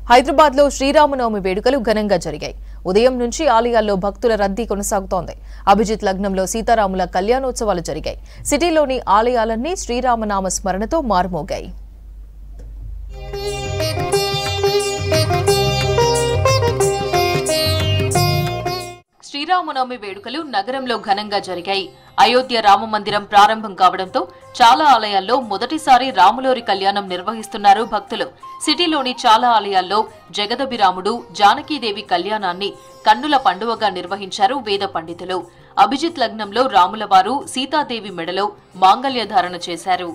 హైదరాబాద్ లో శ్రీరామనవమి వేడుకలు ఘనంగా జరిగాయి ఉదయం నుంచి ఆలయాల్లో భక్తుల రద్దీ కొనసాగుతోంది అభిజిత్ లగ్నంలో సీతారాముల కళ్యాణోత్సవాలు జరిగాయి సిటీలోని ఆలయాలన్నీ శ్రీరామనామ స్మరణతో మారుమోగాయి శ్రీరామనవమి వేడుకలు నగరంలో ఘనంగా జరిగాయి అయోధ్య రామ మందిరం ప్రారంభం కావడంతో చాలా ఆలయాల్లో మొదటిసారి రాములోరి కళ్యాణం నిర్వహిస్తున్నారు భక్తులు సిటీలోని చాలా ఆలయాల్లో జగదభిరాముడు జానకీదేవి కళ్యాణాన్ని కన్నుల పండువగా నిర్వహించారు వేద పండితులు అభిజిత్ లగ్నంలో రాములవారు సీతాదేవి మెడలో మాంగల్య ధారణ చేశారు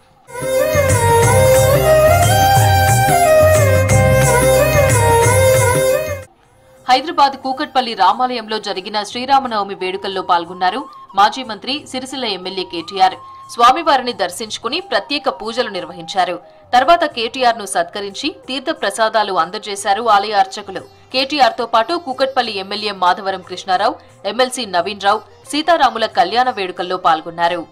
హైదరాబాద్ కూకట్పల్లి రామాలయంలో జరిగిన శ్రీరామనవమి వేడుకల్లో పాల్గొన్నారు మాజీ మంత్రి సిరిసిల్ల ఎమ్మెల్యే కేటీఆర్ స్వామివారిని దర్శించుకుని ప్రత్యేక పూజలు నిర్వహించారు తర్వాత కేటీఆర్ ను సత్కరించి తీర్థ ప్రసాదాలు అందజేశారు ఆలయ అర్చకులు కేటీఆర్ తో పాటు కూకట్పల్లి ఎమ్మెల్యే మాధవరం కృష్ణారావు ఎమ్మెల్సీ నవీన్ రావు సీతారాముల కళ్యాణ వేడుకల్లో పాల్గొన్నారు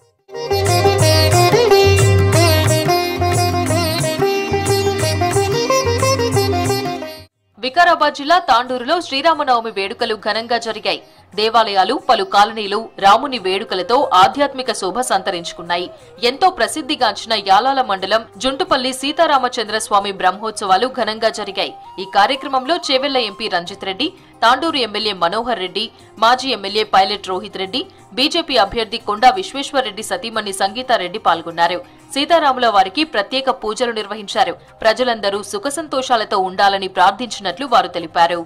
వికారాబాద్ జిల్లా తాండూరులో శ్రీరామనవమి వేడుకలు ఘనంగా జరిగాయి దేవాలయాలు పలు కాలనీలు రాముని వేడుకలతో ఆధ్యాత్మిక శోభ సంతరించుకున్నాయి ఎంతో ప్రసిద్ధిగాంచిన యాలాల మండలం జుంటుపల్లి సీతారామచంద్ర స్వామి బ్రహ్మోత్సవాలు ఘనంగా జరిగాయి ఈ కార్యక్రమంలో చేవెళ్ల ఎంపీ రంజిత్ రెడ్డి తాండూరు ఎమ్మెల్యే మనోహర్ రెడ్డి మాజీ MLA pilot Rohith Reddy BJP అభ్యర్థి కొండా విశ్వేశ్వరరెడ్డి సతీమణి సంగీతారెడ్డి పాల్గొన్నారు సీతారాముల వారికి ప్రత్యేక పూజలు నిర్వహించారు ప్రజలందరూ సుఖ సంతోషాలతో ఉండాలని ప్రార్థించినట్లు వారు తెలిపారు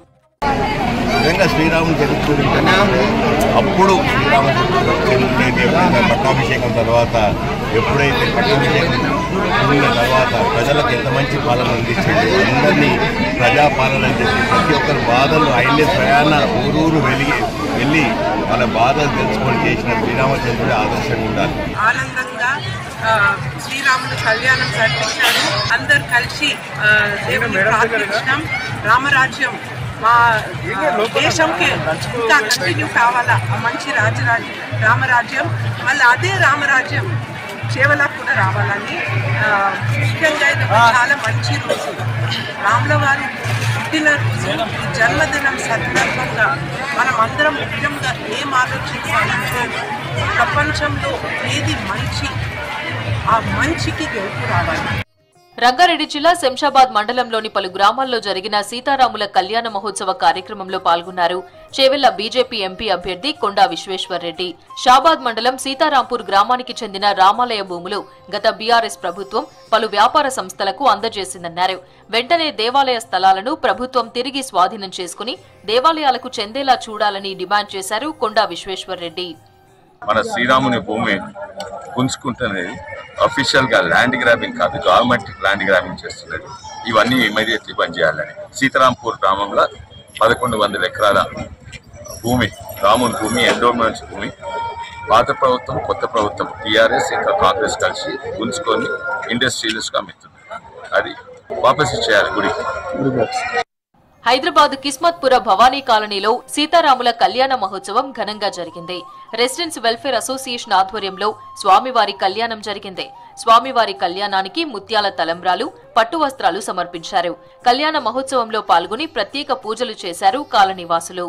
నిజంగా శ్రీరాముని చరిత్ర అప్పుడు శ్రీరామచంద్రుడి ఎప్పుడైతే పట్టాభిషేకం తర్వాత ఎప్పుడైతే పట్టాభిషేకం పొందిన తర్వాత ప్రజలకు ఎంత మంచి పాలన అందించింది అందరినీ ప్రజాపాలన అని చెప్పి ప్రతి ఒక్కరి బాధలు ఆయనే ప్రయాణ ఊరూరు వెలిగి వెళ్ళి వాళ్ళ బాధలు తెలుసుకొని చేసిన శ్రీరామచంద్రుడి ఆదర్శంగా ఉండాలి ఆనందంగా ఆ, శ్రీరాముడు కళ్యాణం జరిపించారు అందరు కలిసి ఆ, దేవుని ప్రార్థించడం రామరాజ్యం మా ఆ, దేశంకి ఇంకా కంటిన్యూ కావాలా ఆ మంచి రాజరాజ్యం రామరాజ్యం మళ్ళీ అదే రామరాజ్యం సేవలకు కూడా రావాలని ఆ, ముఖ్యంగా ఇది ఒక చాలా మంచి రోజు రాముల వారు పుట్టిన రోజు ఈ జన్మదినం సందర్భంగా మనం అందరం ముఖ్యంగా ఏం ఆలోచించాలంటే ప్రపంచంలో ఏది మంచి ఆ మంచికి గెలుపు రావాలి రంగారెడ్డి జిల్లా శంషాబాద్ మండలంలోని పలు గ్రామాల్లో జరిగిన సీతారాముల కళ్యాణ మహోత్సవ కార్యక్రమంలో పాల్గొన్నారు చేవెళ్ల బీజేపీ ఎంపీ అభ్యర్థి కొండా విశ్వేశ్వర్రెడ్డి షాబాద్ మండలం సీతారాంపూర్ గ్రామానికి చెందిన రామాలయ భూములు గత బీఆర్ఎస్ ప్రభుత్వం పలు వ్యాపార సంస్థలకు అందజేసిందన్నారు వెంటనే దేవాలయ స్థలాలను ప్రభుత్వం తిరిగి స్వాధీనం చేసుకుని దేవాలయాలకు చెందేలా చూడాలని డిమాండ్ చేశారు కొండా విశ్వేశ్వర్రెడ్డి మన శ్రీరాముని భూమి గుంజుకుంటున్నది అఫీషియల్ గా ల్యాండ్ గ్రాబింగ్ కాదు గవర్నమెంట్ ల్యాండ్ గ్రాబింగ్ చేస్తున్నది ఇవన్నీ ఇమీడియట్లీ బంద్ చేయాలని సీతారాంపూర్ గ్రామంలో పదకొండు వందల ఎకరాల భూమి రాముని భూమి ఎండోమెంట్స్ భూమి పాత ప్రభుత్వం కొత్త ప్రభుత్వం టీఆర్ఎస్ ఇంకా కాంగ్రెస్ కలిసి గుంజుకొని ఇండస్ట్రియలిస్ట్ గా అమ్ముతుంది అది వాపస్ ఇచ్చేయాలి గుడికి హైదరాబాద్ కిస్మత్పుర భవానీ కాలనీలో సీతారాముల కళ్యాణ మహోత్సవం ఘనంగా జరిగింది రెసిడెంట్స్ వెల్ఫేర్ అసోసియేషన్ ఆధ్వర్యంలో స్వామివారి కళ్యాణం జరిగింది స్వామివారి కళ్యాణానికి ముత్యాల తలంబ్రాలు పట్టు వస్త్రాలు సమర్పించారు కళ్యాణ మహోత్సవంలో పాల్గొని ప్రత్యేక పూజలు చేశారు కాలనీవాసులు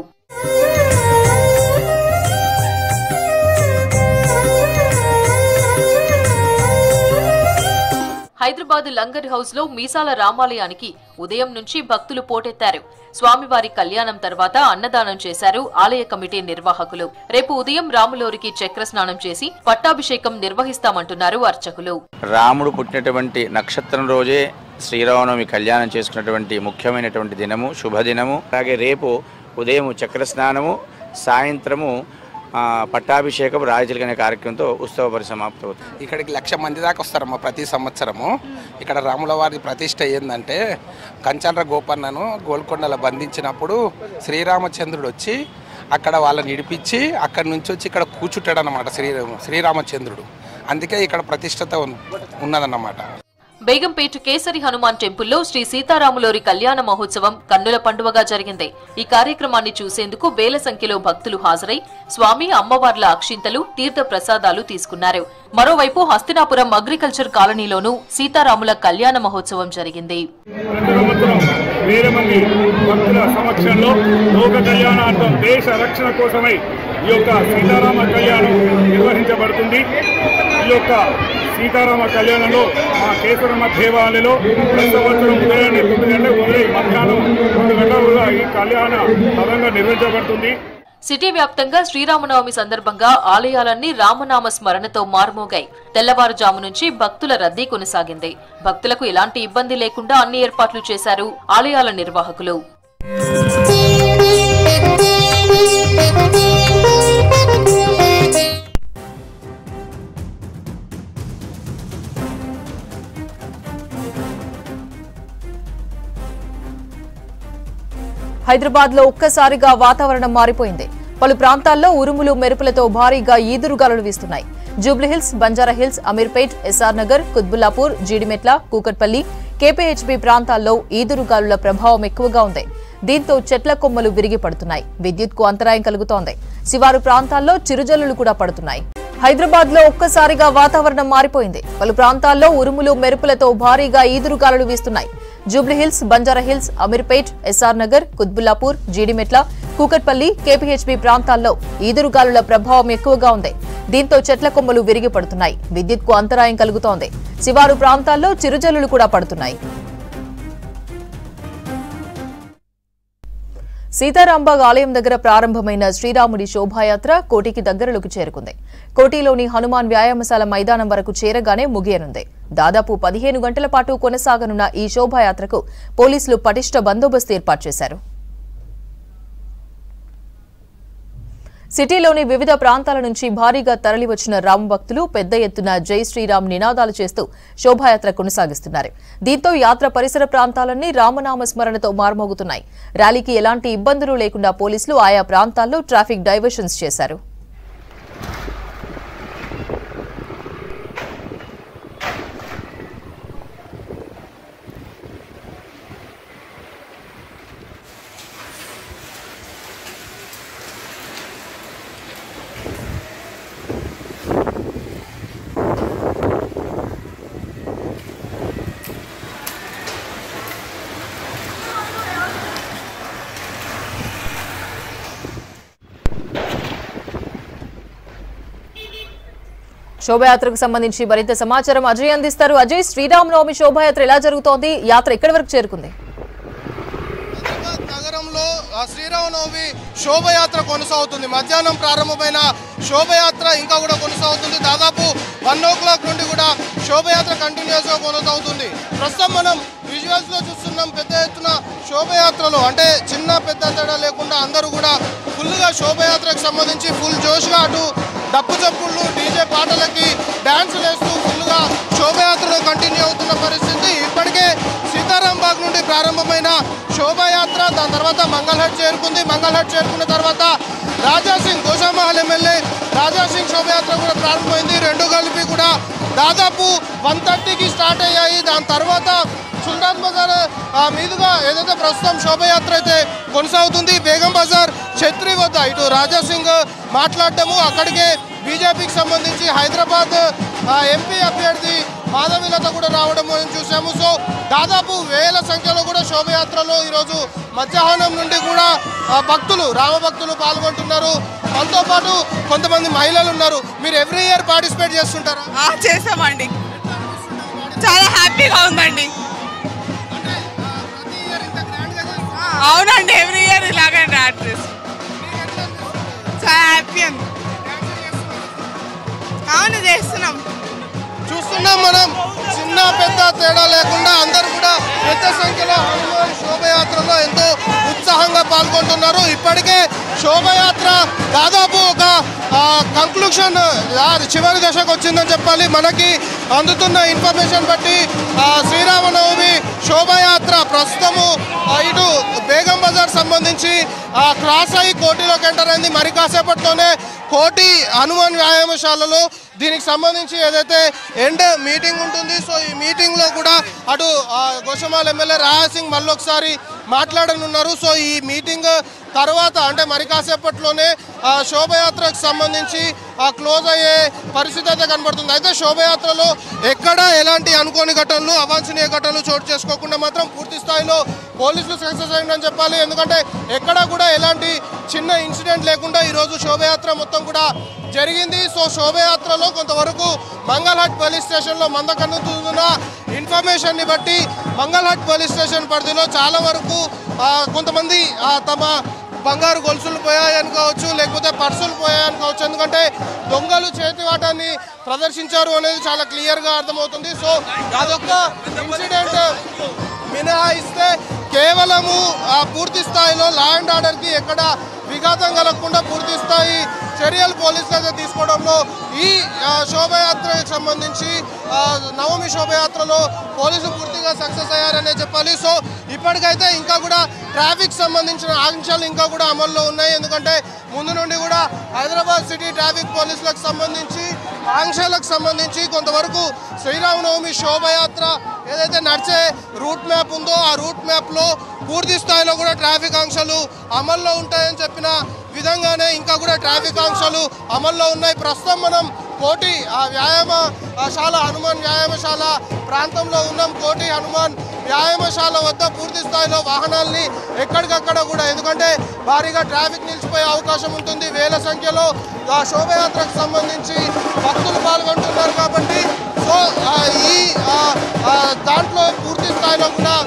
హైదరాబాద్ లంగర్ హౌస్ లో మీసాల రామాలయానికి ఉదయం నుంచి భక్తులు పోటెత్తారు స్వామివారి కళ్యాణం తర్వాత అన్నదానం చేశారు ఆలయ కమిటీ నిర్వాహకులు రేపు ఉదయం రాములోరికి చక్ర స్నానం చేసి పట్టాభిషేకం నిర్వహిస్తామంటున్నారు అర్చకులు రాముడు పుట్టినటువంటి నక్షత్రం రోజే శ్రీరామనవమి కళ్యాణం చేసుకున్నటువంటి ముఖ్యమైనటువంటి దినము శుభదినము అలాగే రేపు ఉదయం చక్ర స్నానము సాయంత్రము ఆ, పట్టాభిషేకం రాజచిలక అనే కార్యక్రమంతో ఉత్సవ పరిసమాప్తం అవుతుంది ఇక్కడికి లక్ష మంది దాకా వస్తారమ్మా ప్రతి సంవత్సరము ఇక్కడ రాముల వారి ప్రతిష్ట ఏంటంటే కంచాల గోపన్నను గోల్కొండలో బంధించినప్పుడు శ్రీరామచంద్రుడు వచ్చి అక్కడ వాళ్ళని ఇడిపించి అక్కడి నుంచి వచ్చి ఇక్కడ కూర్చుంటాడు అనమాట శ్రీ శ్రీరామచంద్రుడు అందుకే ఇక్కడ ప్రతిష్టత ఉన్- ఉన్నదన్నమాట బేగంపేట కేసరి హనుమాన్ టెంపుల్లో శ్రీ సీతారాములోరి కళ్యాణ మహోత్సవం కన్నుల పండువగా జరిగింది ఈ కార్యక్రమాన్ని చూసేందుకు వేల సంఖ్యలో భక్తులు హాజరై స్వామి అమ్మవార్ల అక్షింతలు తీర్థ ప్రసాదాలు తీసుకున్నారు మరోవైపు హస్తినాపురం అగ్రికల్చర్ కాలనీలోనూ సీతారాముల కళ్యాణ మహోత్సవం జరిగింది ప్రతి సంవత్సరం వేల మంది భక్తుల సమక్షంలో లోక కళ్యాణార్థం దేశ రక్షణ కోసమై ఈ యొక్క సీతారామ కళ్యాణం నిర్వహించబడుతుంది ఈ యొక్క సీతారామ కళ్యాణంలో మా కేసరమ్మ దేవాలయంలో ప్రతి సంవత్సరం ఉదయాన్నే తొమ్మిది గంటలకు మొదలై మధ్యాహ్నం రెండు గంటల ఈ కళ్యాణ పదంగా నిర్వహించబడుతుంది సిటీ వ్యాప్తంగా శ్రీరామనవమి సందర్భంగా ఆలయాలన్నీ రామనామ స్మరణతో మార్మోగాయి తెల్లవారుజాము నుంచి భక్తుల రద్దీ కొనసాగింది భక్తులకు ఎలాంటి ఇబ్బంది లేకుండా అన్ని ఏర్పాట్లు చేశారు ఆలయాల నిర్వాహకులు హైదరాబాద్ లో ఒక్కసారిగా వాతావరణం మారిపోయింది పలు ప్రాంతాల్లో ఉరుములు మెరుపులతో భారీగా ఈదురుగాలులు వీస్తున్నాయి జూబ్లీహిల్స్ బంజారాహిల్స్ అమీర్పేట్ ఎస్ఆర్ నగర్ కుత్బుల్లాపూర్ జీడిమెట్ల కూకట్పల్లి కేపీహెచ్బీ ప్రాంతాల్లో ఈదురుగాలుల ప్రభావం ఎక్కువగా ఉంది దీంతో చెట్ల కొమ్మలు విరిగి పడుతున్నాయి విద్యుత్కు అంతరాయం కలుగుతోంది శివారు ప్రాంతాల్లో చిరుజల్లులు కూడా పడుతున్నాయి హైదరాబాద్ లో ఒక్కసారిగా వాతావరణం మారిపోయింది పలు ప్రాంతాల్లో ఉరుములు మెరుపులతో భారీగా ఈదురుగాలులు వీస్తున్నాయి జూబ్లీహిల్స్ బంజారాహిల్స్ అమీర్పేట్ ఎస్ఆర్ నగర్ కుత్బుల్లాపూర్ జీడిమెట్ల కూకట్పల్లి కేపీహెచ్బీ ప్రాంతాల్లో ఈదురుగాలుల ప్రభావం ఎక్కువగా ఉంది దీంతో చెట్ల కొమ్మలు విరిగి పడుతున్నాయి విద్యుత్కు అంతరాయం కలుగుతోంది శివారు ప్రాంతాల్లో చిరుజల్లులు కూడా పడుతున్నాయి సీతారాంబాగ్ ఆలయం దగ్గర ప్రారంభమైన శ్రీరాముడి శోభాయాత్ర కోటికి దగ్గరలోకి చేరుకుంది కోటిలోని హనుమాన్ వ్యాయామశాల మైదానం వరకు చేరగానే ముగియనుంది దాదాపు పదిహేను గంటల పాటు కొనసాగనున్న ఈ శోభాయాత్రకు పోలీసులు పటిష్ట బందోబస్తు ఏర్పాటు చేశారు సిటీలోని వివిధ ప్రాంతాల నుంచి భారీగా తరలివచ్చిన రామ భక్తులు పెద్ద ఎత్తున జై శ్రీరామ్ నినాదాలు చేస్తూ శోభాయాత్ర కొనసాగిస్తున్నారు దీంతో యాత్ర పరిసర ప్రాంతాలన్నీ రామనామ స్మరణతో మార్మోగుతున్నాయి ర్యాలీకి ఎలాంటి ఇబ్బందులు లేకుండా పోలీసులు ఆయా ప్రాంతాల్లో ట్రాఫిక్ డైవర్షన్స్ చేశారు శోభయాత్రకు సంబంధించి మరింత సమాచారం అజయ్ అందిస్తారు అజయ్ శ్రీరామనవమి శోభాయాత్ర ఎలా జరుగుతోంది యాత్ర ఎక్కడి వరకు చేరుకుంది హైదరాబాద్ నగరంలో ఆ శ్రీరామనవమి శోభయాత్ర కొనసాగుతుంది మధ్యాహ్నం ప్రారంభమైన శోభయాత్ర ఇంకా కూడా కొనసాగుతుంది దాదాపు వన్ ఓ క్లాక్ నుండి కూడా శోభయాత్ర కంటిన్యూస్ గా కొనసాగుతుంది ప్రస్తుతం మనం విజువల్స్ లో చూస్తున్నాం పెద్ద ఎత్తున శోభయాత్రలో అంటే చిన్న పెద్ద తేడా లేకుండా అందరూ కూడా ఫుల్ గా శోభయాత్రకు సంబంధించి ఫుల్ జోష్ గా అటు డప్పు చప్పుళ్ళు డీజే పాటలకి డాన్సులు వేస్తూ ఫుల్ గా శోభయాత్రలో కంటిన్యూ అవుతున్న పరిస్థితి ఇప్పటికే సీతారాం బాగ్ నుండి ప్రారంభమైన శోభాయాత్ర దాని తర్వాత మంగళహట్ చేరుకుంది మంగళహట్ చేరుకున్న తర్వాత రాజా సింగ్ గోషామహల్ ఎమ్మెల్యే రాజా సింగ్ శోభయాత్ర కూడా ప్రారంభమైంది రెండు కలిపి కూడా దాదాపు వన్ థర్టీకి స్టార్ట్ అయ్యాయి దాని తర్వాత సుల్తాన్ బజార్ ఆ, మీదుగా ఏదైతే ప్రస్తుతం శోభయాత్ర అయితే కొనసాగుతుంది బేగం బజార్ ఛత్రి వద్ద ఇటు రాజా సింగ్ మాట్లాడటము అక్కడికే బీజేపీకి సంబంధించి హైదరాబాద్ ఆ, ఎంపీ అభ్యర్థి మాధవీలత కూడా రావడం మనం చూసాము సో దాదాపు వేల సంఖ్యలో కూడా శోభయాత్రలో ఈరోజు మధ్యాహ్నం నుండి కూడా ఆ, భక్తులు రామభక్తులు పాల్గొంటున్నారు మనతో పాటు కొంతమంది మహిళలు ఉన్నారు మీరు ఎవ్రీ ఇయర్ పార్టిసిపేట్ చేస్తుంటారా ఆ, చేసామండి చాలా హ్యాపీగా ఉందండి అవునండి ఎవ్రీ ఇయర్ ఇలాగే డాడ్ చేస్తాం చాలా హ్యాపీ అండి అవును చేస్తున్నాం చూస్తున్నాం మనం చిన్న పెద్ద తేడా లేకుండా అందరూ కూడా పెద్ద సంఖ్యలో హనుమాన్ శోభయాత్రలో ఎంతో ఉత్సాహంగా పాల్గొంటున్నారు ఇప్పటికే శోభయాత్ర దాదాపు ఒక కంక్లూషన్ చివరి దశకు వచ్చిందని చెప్పాలి మనకి అందుతున్న ఇన్ఫర్మేషన్ బట్టి ఆ, శ్రీరామనవమి శోభయాత్ర ప్రస్తుతము ఆ, ఇటు బేగం బజార్ సంబంధించి ఆ, క్రాస్ అయ్యి కోటిలోకి ఎంటర్ అయింది మరి కాసేపట్లోనే కోటి హనుమాన్ వ్యాయామశాలలో దీనికి సంబంధించి ఏదైతే ఎండ్ మీటింగ్ ఉంటుంది సో ఈ మీటింగ్లో కూడా అటు ఆ, గోషమాల్ ఎమ్మెల్యే రాయా సింగ్ మళ్ళీ ఒకసారి మాట్లాడనున్నారు సో ఈ మీటింగ్ తర్వాత అంటే మరి కాసేపట్లోనే ఆ, శోభయాత్రకు సంబంధించి ఆ, క్లోజ్ అయ్యే పరిస్థితి అయితే కనబడుతుంది అయితే శోభయాత్రలో ఎక్కడ ఎలాంటి అనుకోని ఘటనలు అవాంఛనీయ ఘటనలు చోటు చేసుకోకుండా మాత్రం పూర్తి స్థాయిలో పోలీసులు సక్సెస్ అయిందని చెప్పాలి ఎందుకంటే ఎక్కడ కూడా ఎలాంటి చిన్న ఇన్సిడెంట్ లేకుండా ఈరోజు శోభయాత్ర మొత్తం కూడా జరిగింది సో శోభయాత్రలో కొంతవరకు మంగళహట్ పోలీస్ స్టేషన్లో మందకన్నుతున్న ఇన్ఫర్మేషన్ని బట్టి మంగళహట్ పోలీస్ స్టేషన్ పరిధిలో చాలా వరకు ఆ, కొంతమంది ఆ, తమ బంగారు గొలుసులు పోయాయని కావచ్చు లేకపోతే పర్సులు పోయాయని కావచ్చు ఎందుకంటే దొంగలు చేతివాటాన్ని ప్రదర్శించారు అనేది చాలా క్లియర్గా అర్థమవుతుంది సో అదొక ఇన్సిడెంట్ మినహాయిస్తే కేవలము ఆ పూర్తి స్థాయిలో లా అండ్ ఆర్డర్కి ఎక్కడ విఘాతం కలగకుండా పూర్తి స్థాయి చర్యలు పోలీసులు అయితే తీసుకోవడంలో ఈ ఆ, శోభయాత్రకు సంబంధించి ఆ, నవమి శోభయాత్రలో పోలీసులు పూర్తిగా సక్సెస్ అయ్యారనే చెప్పాలి సో ఇప్పటికైతే ఇంకా కూడా ట్రాఫిక్ సంబంధించిన ఆంక్షలు ఇంకా కూడా అమల్లో ఉన్నాయి ఎందుకంటే ముందు నుండి కూడా హైదరాబాద్ సిటీ ట్రాఫిక్ పోలీసులకు సంబంధించి ఆంక్షలకు సంబంధించి కొంతవరకు శ్రీరామనవమి శోభయాత్ర ఏదైతే నడిచే రూట్ మ్యాప్ ఉందో ఆ రూట్ మ్యాప్లో పూర్తి స్థాయిలో కూడా ట్రాఫిక్ ఆంక్షలు అమల్లో ఉంటాయని చెప్పిన విధంగానే ఇంకా కూడా ట్రాఫిక్ ఆంక్షలు అమల్లో ఉన్నాయి ప్రస్తుతం మనం కోటి ఆ వ్యాయామ ఆ శాల హనుమాన్ వ్యాయామశాల ప్రాంతంలో ఉన్నాం కోటి హనుమాన్ వ్యాయామశాల వద్ద పూర్తి స్థాయిలో వాహనాల్ని ఎక్కడికక్కడ కూడా ఎందుకంటే భారీగా ట్రాఫిక్ నిలిచిపోయే అవకాశం ఉంటుంది వేల సంఖ్యలో ఆ శోభయాత్రకు సంబంధించి భక్తులు పాల్గొంటున్నారు కాబట్టి సో ఆ, ఈ ఆ, ఆ, దాంట్లో పూర్తి స్థాయిలో కూడా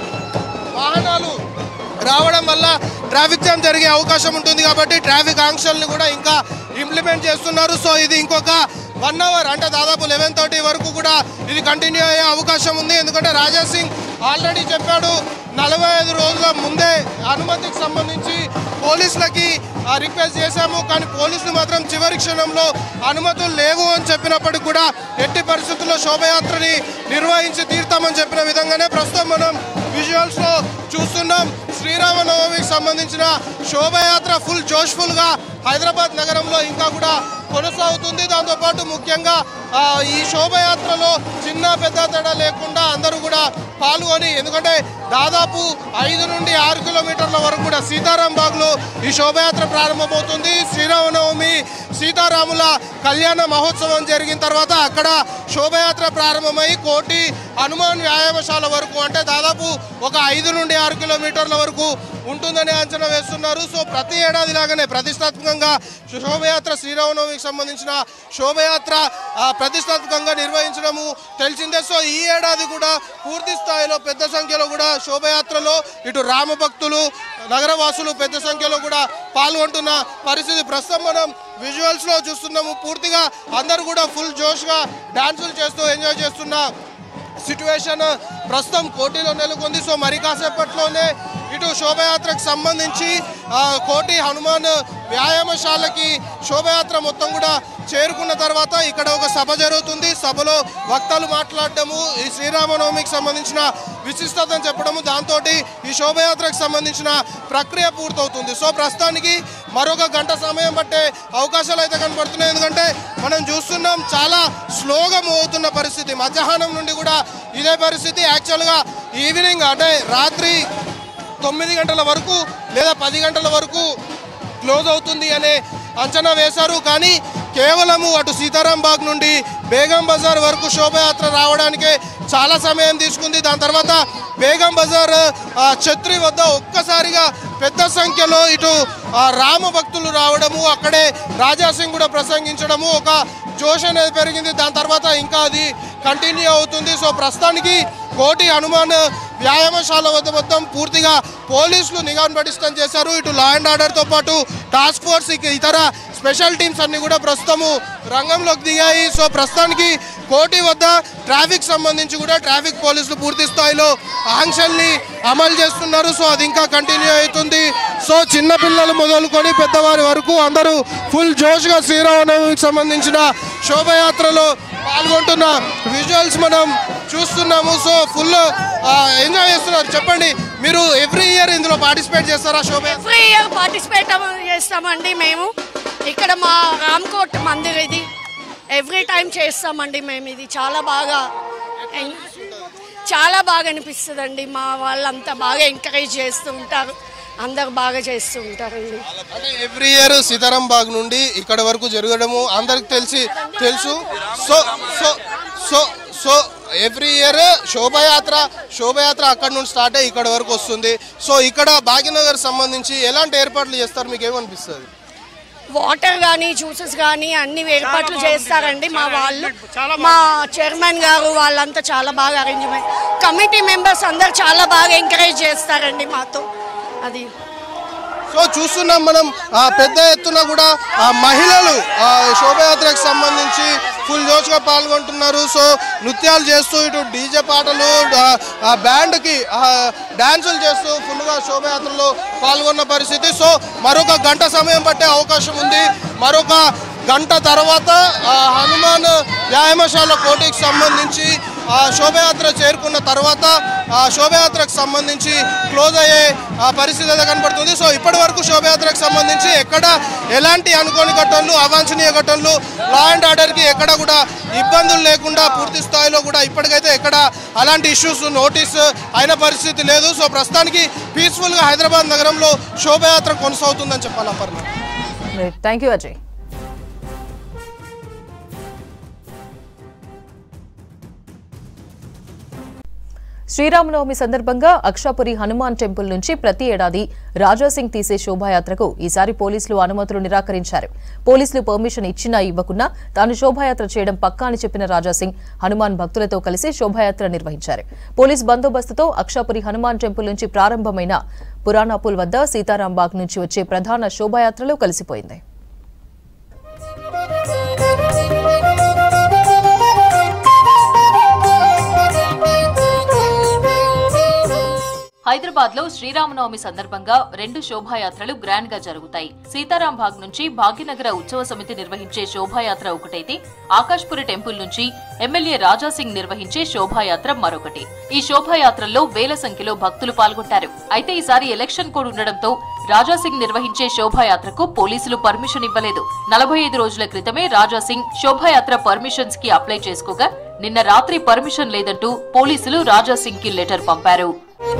వాహనాలు రావడం వల్ల ట్రాఫిక్ జామ్ జరిగే అవకాశం ఉంటుంది కాబట్టి ట్రాఫిక్ ఆంక్షల్ని కూడా ఇంకా ఇంప్లిమెంట్ చేస్తున్నారు సో ఇది ఇంకొక వన్ అవర్ అంటే దాదాపు లెవెన్ థర్టీ వరకు కూడా ఇది కంటిన్యూ అయ్యే అవకాశం ఉంది ఎందుకంటే రాజా సింగ్ ఆల్రెడీ చెప్పాడు నలభై ఐదు రోజుల ముందే అనుమతికి సంబంధించి పోలీసులకి ఆ, రిక్వెస్ట్ చేశాము కానీ పోలీసులు మాత్రం చివరి క్షణంలో అనుమతులు లేవు అని చెప్పినప్పటికి కూడా ఎట్టి పరిస్థితుల్లో శోభయాత్రని నిర్వహించి తీర్తామని చెప్పిన విధంగానే ప్రస్తుతం మనం విజువల్స్ లో చూస్తున్నాం శ్రీరామనవమికి సంబంధించిన శోభయాత్ర ఫుల్ జోష్ఫుల్ గా హైదరాబాద్ నగరంలో ఇంకా కూడా కొనసాగుతుంది దాంతోపాటు ముఖ్యంగా ఆ, ఈ శోభయాత్రలో చిన్న పెద్ద తేడా లేకుండా అందరూ కూడా పాల్గొని ఎందుకంటే దాదాపు ఐదు నుండి ఆరు కిలోమీటర్ల వరకు కూడా సీతారాం బాగ్లో ఈ శోభయాత్ర ప్రారంభమవుతుంది శ్రీరామనవమి సీతారాముల కళ్యాణ మహోత్సవం జరిగిన తర్వాత అక్కడ శోభయాత్ర ప్రారంభమై కోటి హనుమాన్ వ్యాయామశాల వరకు అంటే దాదాపు ఒక ఐదు నుండి ఆరు కిలోమీటర్ల వరకు ఉంటుందని అంచనా వేస్తున్నారు సో ప్రతి ఏడాది లాగానే ప్రతిష్టాత్మకంగా శోభయాత్ర శ్రీరామనవమికి సంబంధించిన శోభయాత్ర ఆ, ప్రతిష్టాత్మకంగా నిర్వహించడము తెలిసిందే సో ఈ ఏడాది కూడా పూర్తి స్థాయిలో పెద్ద సంఖ్యలో కూడా శోభయాత్రలో ఇటు రామభక్తులు నగరవాసులు పెద్ద సంఖ్యలో కూడా పాల్గొంటున్న పరిస్థితి ప్రస్తుతం మనం విజువల్స్ లో చూస్తున్నాము పూర్తిగా అందరూ కూడా ఫుల్ జోష్గా డాన్సులు చేస్తూ ఎంజాయ్ చేస్తున్న సిచ్యువేషన్ ప్రస్తుతం కోటిలో నెలకొంది సో మరి కాసేపట్లోనే ఇటు శోభయాత్రకు సంబంధించి ఆ, కోటి హనుమాన్ వ్యాయామశాలకి శోభయాత్ర మొత్తం కూడా చేరుకున్న తర్వాత ఇక్కడ ఒక సభ జరుగుతుంది సభలో వక్తలు మాట్లాడటము ఈ శ్రీరామనవమికి సంబంధించిన విశిష్టతను చెప్పడము దాంతో ఈ శోభయాత్రకు సంబంధించిన ప్రక్రియ పూర్తవుతుంది సో ప్రస్తుతానికి మరొక గంట సమయం పట్టే అవకాశాలు అయితే కనబడుతున్నాయి ఎందుకంటే మనం చూస్తున్నాం చాలా స్లోగా మూవ్ అవుతున్న పరిస్థితి మధ్యాహ్నం నుండి కూడా ఇదే పరిస్థితి యాక్చువల్గా ఈవినింగ్ అంటే రాత్రి తొమ్మిది గంటల వరకు లేదా పది గంటల వరకు క్లోజ్ అవుతుంది అనే అంచనా వేశారు కానీ కేవలము అటు సీతారాం బాగ్ నుండి బేగం బజార్ వరకు శోభయాత్ర రావడానికే చాలా సమయం తీసుకుంది దాని తర్వాత బేగం బజార్ ఆ, ఛత్రి వద్ద ఒక్కసారిగా పెద్ద సంఖ్యలో ఇటు ఆ, రామ భక్తులు రావడము అక్కడే రాజాసింగ్ కూడా ప్రసంగించడము ఒక జోష్ అనేది పెరిగింది దాని తర్వాత ఇంకా అది కంటిన్యూ అవుతుంది సో ప్రస్తుతానికి కోటి హనుమాన్ వ్యాయామశాల వద్ద మొత్తం పూర్తిగా పోలీసులు నిఘాను పటిష్టం చేశారు ఇటు లా అండ్ ఆర్డర్తో పాటు టాస్క్ ఫోర్స్ ఇక ఇతర స్పెషల్ టీమ్స్ అన్ని కూడా ప్రస్తుతము రంగంలోకి దిగాయి సో ప్రస్తుతానికి కోటి వద్ద ట్రాఫిక్ సంబంధించి కూడా ట్రాఫిక్ పోలీసులు పూర్తి స్థాయిలో ఆంక్షల్ని అమలు చేస్తున్నారు సో అది ఇంకా కంటిన్యూ అవుతుంది సో చిన్న పిల్లలు మొదలుకొని పెద్దవారి వరకు అందరూ ఫుల్ జోష్గా శ్రీరామనవమికి సంబంధించిన శోభయాత్రలో పాల్గొంటున్న విజువల్స్ మనం చూస్తున్నాము సో ఫుల్ ఎంజాయ్ చేస్తున్నారు చెప్పండి మీరు ఎవ్రీ ఇయర్ ఇందులో పార్టిసిపేట్ చేస్తారా శోభయాత్ర ఎవ్రీ ఇయర్ పార్టిసిపేట్ చేస్తామండి మేము ఇక్కడ మా రామ్కోట్ మందిర్ ఇది ఎవ్రీ టైం చేస్తామండి మేము ఇది చాలా బాగా ఎన్- చాలా బాగా అనిపిస్తుందండి మా వాళ్ళంతా బాగా ఎంకరేజ్ చేస్తూ ఉంటారు అందరు బాగా చేస్తూ ఉంటారండి అంటే ఎవ్రీ ఇయర్ సీతారాం బాగ్ నుండి ఇక్కడ వరకు జరగడము అందరికి తెలిసి తెలుసు so so so so every year శోభయాత్ర శోభయాత్ర అక్కడ నుండి స్టార్ట్ అయ్యి ఇక్కడ వరకు వస్తుంది సో ఇక్కడ భాగ్యనగర్ సంబంధించి ఎలాంటి ఏర్పాట్లు చేస్తారు మీకు ఏమనిపిస్తుంది వాటర్ కానీ జ్యూసెస్ కానీ అన్ని ఏర్పాట్లు చేస్తారండి మా వాళ్ళు మా చైర్మన్ గారు వాళ్ళంతా చాలా బాగా అరేంజ్మెంట్ కమిటీ మెంబర్స్ అందరు చాలా బాగా ఎంకరేజ్ చేస్తారండి మాతో అది సో చూస్తున్నాం మనం ఆ, పెద్ద ఎత్తున కూడా ఆ, మహిళలు ఆ, శోభయాత్రకు సంబంధించి ఫుల్ జోష్గా పాల్గొంటున్నారు సో నృత్యాలు చేస్తూ ఇటు డీజే పాటలు ఆ, ఆ బ్యాండ్కి ఆ, డాన్సులు చేస్తూ ఫుల్గా శోభయాత్రలో పాల్గొన్న పరిస్థితి సో మరొక గంట సమయం పట్టే అవకాశం ఉంది మరొక గంట తర్వాత ఆ, హనుమాన్ వ్యాయామశాల కోటికి సంబంధించి ఆ శోభయాత్ర చేరుకున్న తర్వాత ఆ శోభయాత్రకు సంబంధించి క్లోజ్ అయ్యే ఆ, పరిస్థితి అయితే కనపడుతుంది సో ఇప్పటి వరకు శోభయాత్రకు సంబంధించి ఎక్కడ ఎలాంటి అనుకోని ఘటనలు అవాంఛనీయ ఘటనలు లా అండ్ ఆర్డర్కి ఎక్కడ కూడా ఇబ్బందులు లేకుండా పూర్తి స్థాయిలో కూడా ఇప్పటికైతే ఎక్కడ అలాంటి ఇష్యూస్ నోటీస్ అయిన పరిస్థితి లేదు సో ప్రస్తుతానికి పీస్ఫుల్గా హైదరాబాద్ నగరంలో శోభయాత్ర కొనసాగుతుందని చెప్పాలి అపర్ణ థ్యాంక్ యూ అజయ్ శ్రీరామనవమి సందర్భంగా అక్షాపురి హనుమాన్ టెంపుల్ నుంచి ప్రతి ఏడాది రాజాసింగ్ తీసే శోభాయాత్రకు ఈసారి పోలీసులు అనుమతులు నిరాకరించారు పోలీసులు పర్మిషన్ ఇచ్చినా ఇవ్వకున్నా తాను శోభాయాత్ర చేయడం పక్కా అని చెప్పిన రాజాసింగ్ హనుమాన్ భక్తులతో కలిసి శోభాయాత్ర నిర్వహించారు పోలీస్ బందోబస్తుతో అక్షాపురి హనుమాన్ టెంపుల్ నుంచి ప్రారంభమైన పురాణాపూల్ వద్ద సీతారాంబాగ్ నుంచి వచ్చే ప్రధాన శోభాయాత్రలో కలిసిపోయింది హైదరాబాద్ లో శ్రీరామనవమి సందర్భంగా రెండు శోభాయాత్రలు గ్రాండ్ గా జరుగుతాయి సీతారాం బాగ్ నుంచి భాగ్యనగర ఉత్సవ సమితి నిర్వహించే శోభాయాత్ర ఒకటైతే ఆకాష్పురి టెంపుల్ నుంచి ఎమ్మెల్యే రాజాసింగ్ నిర్వహించే శోభాయాత్ర మరొకటి ఈ శోభాయాత్రల్లో వేల సంఖ్యలో భక్తులు పాల్గొంటారు అయితే ఈసారి ఎలక్షన్ కోడ్ ఉండడంతో రాజాసింగ్ నిర్వహించే శోభాయాత్రకు పోలీసులు పర్మిషన్ ఇవ్వలేదు నలభై ఐదు రోజుల క్రితమే రాజాసింగ్ శోభాయాత్ర పర్మిషన్స్ కి అప్లై చేసుకోగా నిన్న రాత్రి పర్మిషన్ లేదంటూ పోలీసులు రాజాసింగ్ కి లెటర్ పంపారు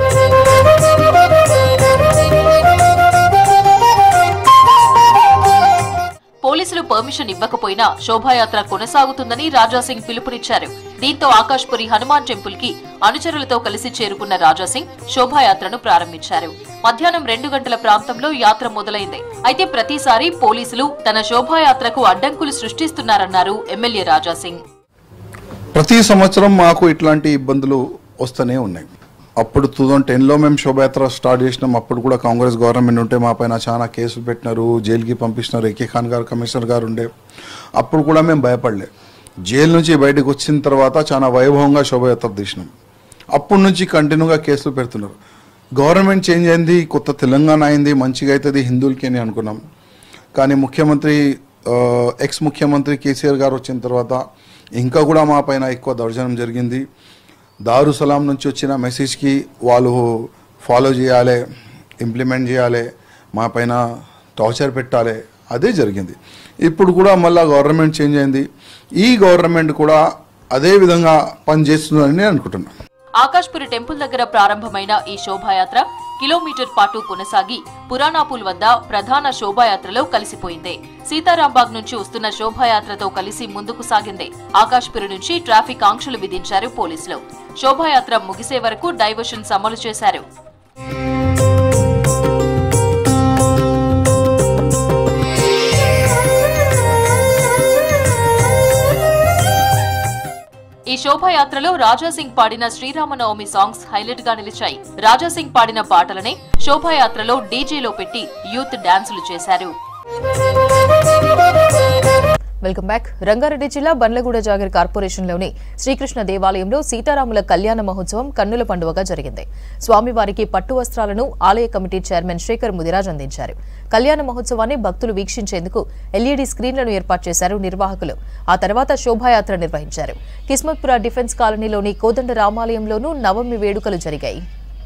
పోలీసులు పర్మిషన్ ఇవ్వకపోయినా శోభాయాత్ర కొనసాగుతుందని రాజాసింగ్ పిలుపునిచ్చారు దీంతో ఆకాష్పురి హనుమాన్ టెంపుల్ కి అనుచరులతో కలిసి చేరుకున్న రాజాసింగ్ శోభాయాత్రను ప్రారంభించారు మధ్యాహ్నం రెండు గంటల ప్రాంతంలో యాత్ర మొదలైంది అయితే ప్రతిసారి పోలీసులు తన శోభాయాత్రకు అడ్డంకులు సృష్టిస్తున్నారన్నారు ఎమ్మెల్యే రాజాసింగ్ ప్రతి సంవత్సరం మాకు ఇట్లాంటి ఇబ్బందులు వస్తూనే ఉన్నాయి అప్పుడు టూ థౌజండ్ టెన్లో మేము శోభయాత్ర స్టార్ట్ చేసినాం అప్పుడు కూడా కాంగ్రెస్ గవర్నమెంట్ ఉంటే మా పైన చాలా కేసులు పెట్టినారు జైలుకి పంపించినారు ఏకే ఖాన్ గారు కమిషనర్ గారు ఉండే అప్పుడు కూడా మేము భయపడలే జైలు నుంచి బయటకు వచ్చిన తర్వాత చాలా వైభవంగా శోభయాత్ర తీసినాం అప్పటి నుంచి కంటిన్యూగా కేసులు పెడుతున్నారు గవర్నమెంట్ చేంజ్ అయింది కొత్త తెలంగాణ అయింది మంచిగా అవుతుంది హిందువులకి అని అనుకున్నాం కానీ ముఖ్యమంత్రి ఆ, ఎక్స్ ముఖ్యమంత్రి కేసీఆర్ గారు వచ్చిన తర్వాత ఇంకా కూడా మా పైన ఎక్కువ దౌర్జన్యం జరిగింది దారు సలాం నుంచి వచ్చిన మెసేజ్కి వాళ్ళు ఫాలో చేయాలి ఇంప్లిమెంట్ చేయాలి మా పైన టార్చర్ పెట్టాలి అదే జరిగింది ఇప్పుడు కూడా మళ్ళా గవర్నమెంట్ చేంజ్ అయింది ఈ గవర్నమెంట్ కూడా అదే విధంగా పనిచేస్తుందని నేను అనుకుంటున్నాను ఆకాష్పురి టెంపుల్ దగ్గర ప్రారంభమైన ఈ శోభాయాత్ర కిలోమీటర్ పాటు కొనసాగి పురాణాపూల్ వద్ద ప్రధాన శోభాయాత్రలో కలిసిపోయింది సీతారాంబాగ్ నుంచి వస్తున్న శోభాయాత్రతో కలిసి ముందుకు సాగింది ఆకాష్పురి నుంచి ట్రాఫిక్ ఆంక్షలు విధించారు పోలీసులు శోభాయాత్ర ముగిసే వరకు డైవర్షన్స్ అమలు చేశారు ఈ శోభాయాత్రలో రాజాసింగ్ పాడిన శ్రీరామనవమి సాంగ్స్ హైలైట్ గా నిలిచాయి రాజాసింగ్ పాడిన పాటలనే శోభాయాత్రలో డీజేలో పెట్టి యూత్ డాన్సులు చేశారు వెల్కమ్ బ్యాక్ రంగారెడ్డి జిల్లా బండ్లగూడ జాగర్ కార్పొరేషన్లోని శ్రీకృష్ణ దేవాలయంలో సీతారాముల కళ్యాణ మహోత్సవం కన్నుల పండుగగా జరిగింది స్వామివారికి పట్టు వస్త్రాలను ఆలయ కమిటీ చైర్మన్ శేఖర్ ముదిరాజ్ అందించారు కళ్యాణ మహోత్సవాన్ని భక్తులు వీక్షించేందుకు ఎల్ఈడీ స్క్రీన్లను ఏర్పాటు చేశారు నిర్వాహకులు ఆ తర్వాత శోభాయాత్ర నిర్వహించారు కిస్మత్పుర డిఫెన్స్ కాలనీలోని కోదండ రామాలయంలోనూ నవమి వేడుకలు జరిగాయి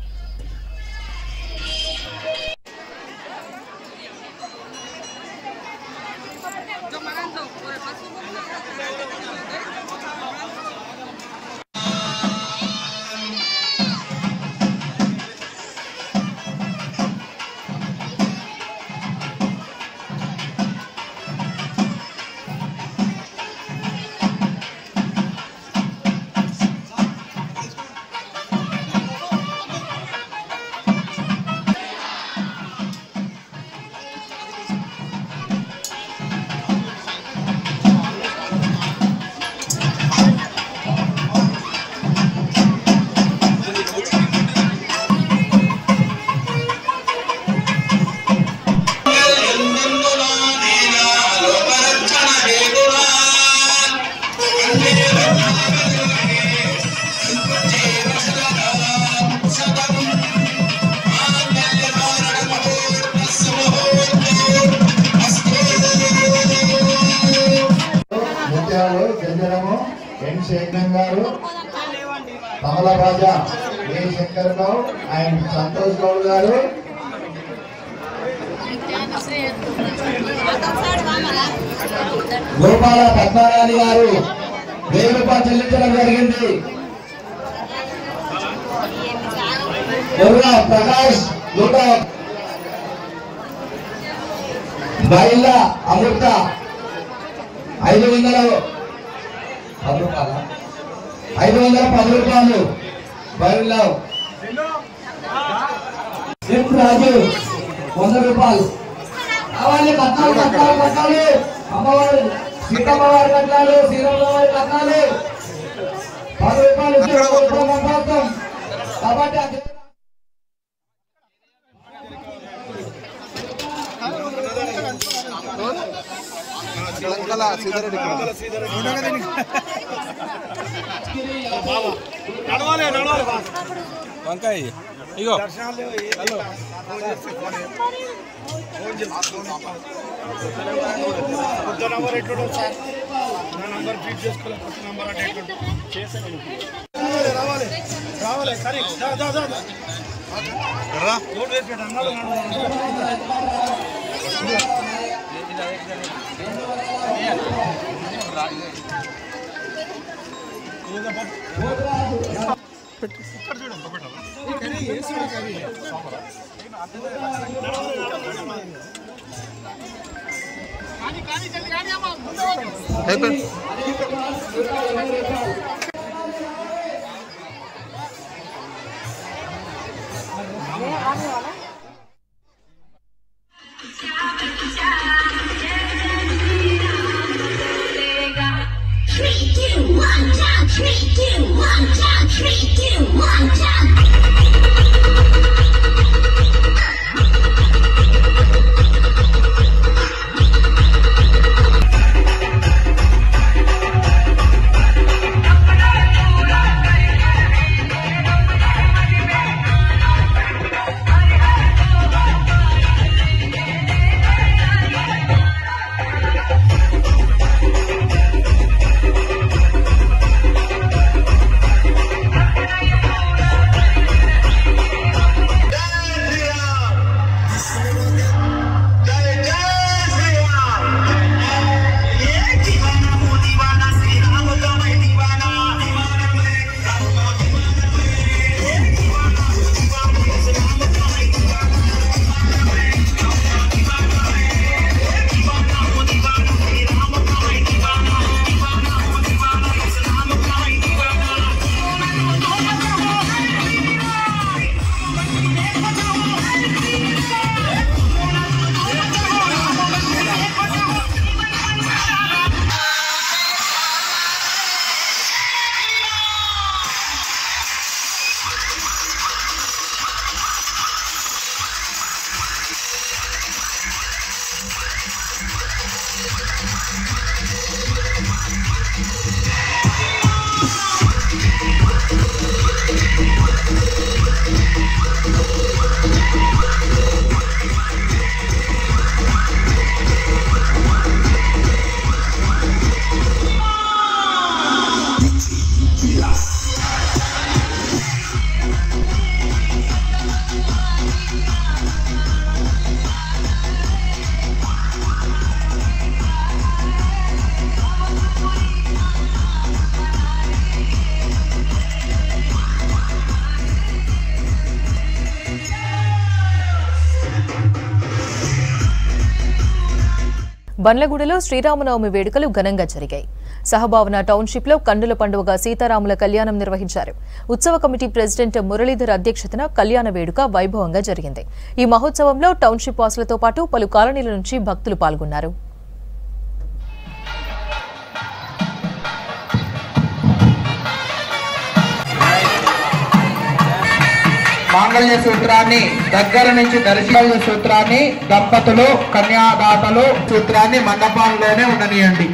ముత్యాలు చంద్రము ఎన్ శేఖరం గారు కమల రాజా ఏ శంకర్ గౌడ్ అండ్ సంతోష్ గౌడ్ గారు గోపాల పద్మారాణి గారు వెయ్యి రూపాయలు చెల్లించడం జరిగింది మురుగా ప్రకాష్ నూట బయళ్ళ అమృత ఐదు వందల పది రూపాయల ఐదు వందల పది రూపాయలు బయళ్ళ ఎఫ్ రాజు వంద రూపాయలు కావాలి కట్టాలి కట్టాలి కట్టాలి అమ్మవారి సీతమ్మవారి కట్టాలి శ్రీరామవారి కట్టాలి పది రూపాయలు ఇచ్చి ఒక రూపాయలు పంపాస్తాం కాబట్టి ఆ వంకాయ ఇగో నంబర్ ఎట్లుంటుంది సార్ నా నంబర్ ఫీడ్ చేసుకోలేదు కొత్త నంబర్ అంటే ఎట్లుంటుంది చేశాను రావాలి రావాలి సరే దా దా దా రోడ్ వేసి పెట్టు, అన్నాడు, అన్నాడు. Three, two, one, jump! Three, two, one, jump! Three, two, one, jump! Thank బండ్లగూడలో Sri Rama Navami వేడుకలు ఘనంగా జరిగాయి సహభావన టౌన్షిప్ లో కన్నుల పండుగగా సీతారాముల కళ్యాణం నిర్వహించారు ఉత్సవ కమిటీ ప్రెసిడెంట్ మురళీధర్ అధ్యక్షతన కళ్యాణ వేడుక వైభవంగా జరిగింది ఈ మహోత్సవంలో టౌన్షిప్ వాసులతో పాటు పలు కాలనీల నుంచి భక్తులు పాల్గొన్నారు మాంగళ్య సూత్రాన్ని దగ్గర నుంచి దర్శన సూత్రాన్ని దంపతులు కన్యాదాతలు సూత్రాన్ని మండపంలోనే ఉండనియండి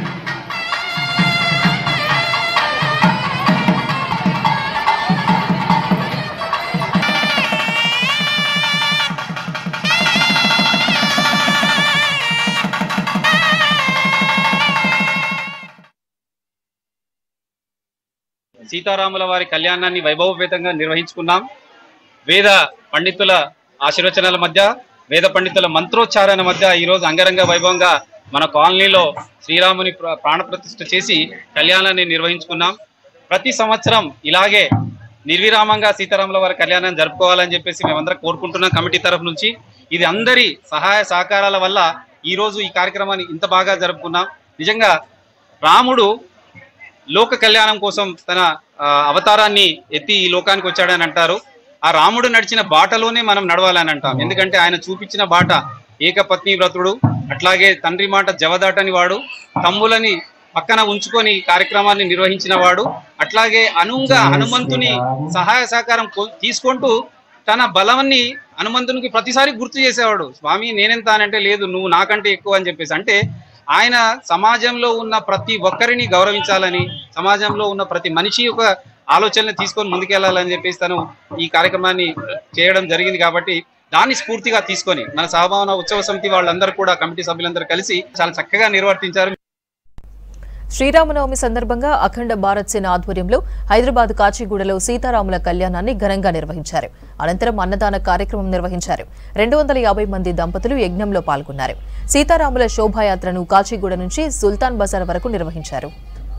సీతారాముల వారి కళ్యాణాన్ని వైభవపేతంగా నిర్వహించుకున్నాం వేద పండితుల ఆశీర్వచనాల మధ్య వేద పండితుల మంత్రోచ్చారణ మధ్య ఈరోజు అంగరంగ వైభవంగా మన కాలనీలో శ్రీరాముని ప్ర- ప్రాణప్రతిష్ఠ చేసి కళ్యాణాన్ని నిర్వహించుకున్నాం ప్రతి సంవత్సరం ఇలాగే నిర్విరామంగా సీతారాముల వారి కళ్యాణం జరుపుకోవాలని చెప్పేసి మేమందరం కోరుకుంటున్నాం కమిటీ తరఫు నుంచి ఇది అందరి సహాయ సహకారాల వల్ల ఈ రోజు ఈ కార్యక్రమాన్ని ఇంత బాగా జరుపుకున్నాం నిజంగా రాముడు లోక కళ్యాణం కోసం తన ఆ, అవతారాన్ని ఎత్తి ఈ లోకానికి వచ్చాడని అంటారు ఆ రాముడు నడిచిన బాటలోనే మనం నడవాలని అంటాం ఎందుకంటే ఆయన చూపించిన బాట ఏకపత్ని వ్రతుడు అట్లాగే తండ్రి మాట జవదాటని వాడు తమ్ములని పక్కన ఉంచుకొని ఈ కార్యక్రమాన్ని నిర్వహించిన వాడు అట్లాగే అనుంగా హనుమంతుని సహాయ సహకారం కొ- తీసుకుంటూ తన బలాన్ని హనుమంతునికి ప్రతిసారి గుర్తు చేసేవాడు స్వామి నేనెంత అని అంటే లేదు నువ్వు నాకంటే ఎక్కువ అని చెప్పేసి అంటే ఆయన సమాజంలో ఉన్న ప్రతి ఒక్కరిని గౌరవించాలని సమాజంలో ఉన్న ప్రతి మనిషి యొక్క ఆలోచనలు తీసుకొని ముందుకెళ్లాలని చెప్పేసి తను ఈ కార్యక్రమాన్ని చేయడం జరిగింది కాబట్టి దాన్ని స్ఫూర్తిగా తీసుకొని మన సహభావన ఉత్సవ సమితి వాళ్ళందరూ కూడా కమిటీ సభ్యులందరూ కలిసి చాలా చక్కగా నిర్వర్తించారు శ్రీరామనవమి సందర్భంగా అఖండ భారత్ సేన ఆధ్వర్యంలో హైదరాబాద్ కాచిగూడలో సీతారాముల కళ్యాణాన్ని ఘనంగా నిర్వహించారు అనంతరం అన్నదాన కార్యక్రమం నిర్వహించారు రెండు వందల యాభై మంది దంపతులు యజ్ఞంలో పాల్గొన్నారు సీతారాముల శోభాయాత్రను కాచిగూడ నుంచి సుల్తాన్ బజార్ వరకు నిర్వహించారు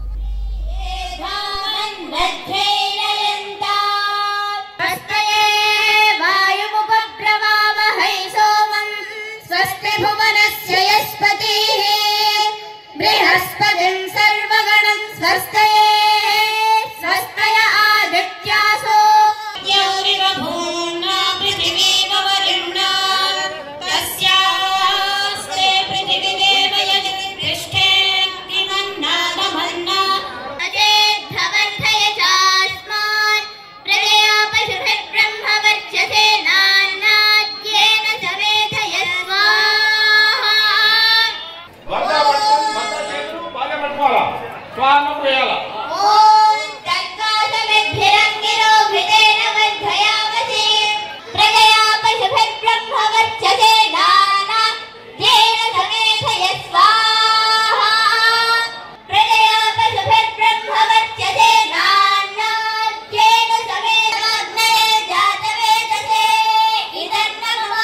वायुमुपप्रवामहै सोमम् स्वस्ति भुवनस्य यस्पतिः बृहस्पतिम् सर्वगणम् स्वस्तये स्वस्तय आदित्यासो द्यौरिव भूम्ना पृथिवीव वरुणा तस्यास्ते पृथिवीदेव यजति पृष्ठेऽग्निमन्नादमन्ना अजेद्धवर्धय चास्मान् प्रजया पशुभिर्ब्रह्मवर्चसे नान्नाद्येन समेधय ॐ तत्काशमिद्भिरङ्गिरो घृतेन वर्धयामसि प्रजया पशुभिर्ब्रह्मवर्चसे नानाद्येन समेधय स्वाहा प्रजया पशुभिर्ब्रह्मवर्चसे नान्नाद्येन समेधाग्नये जातवेदसे इदन्नमः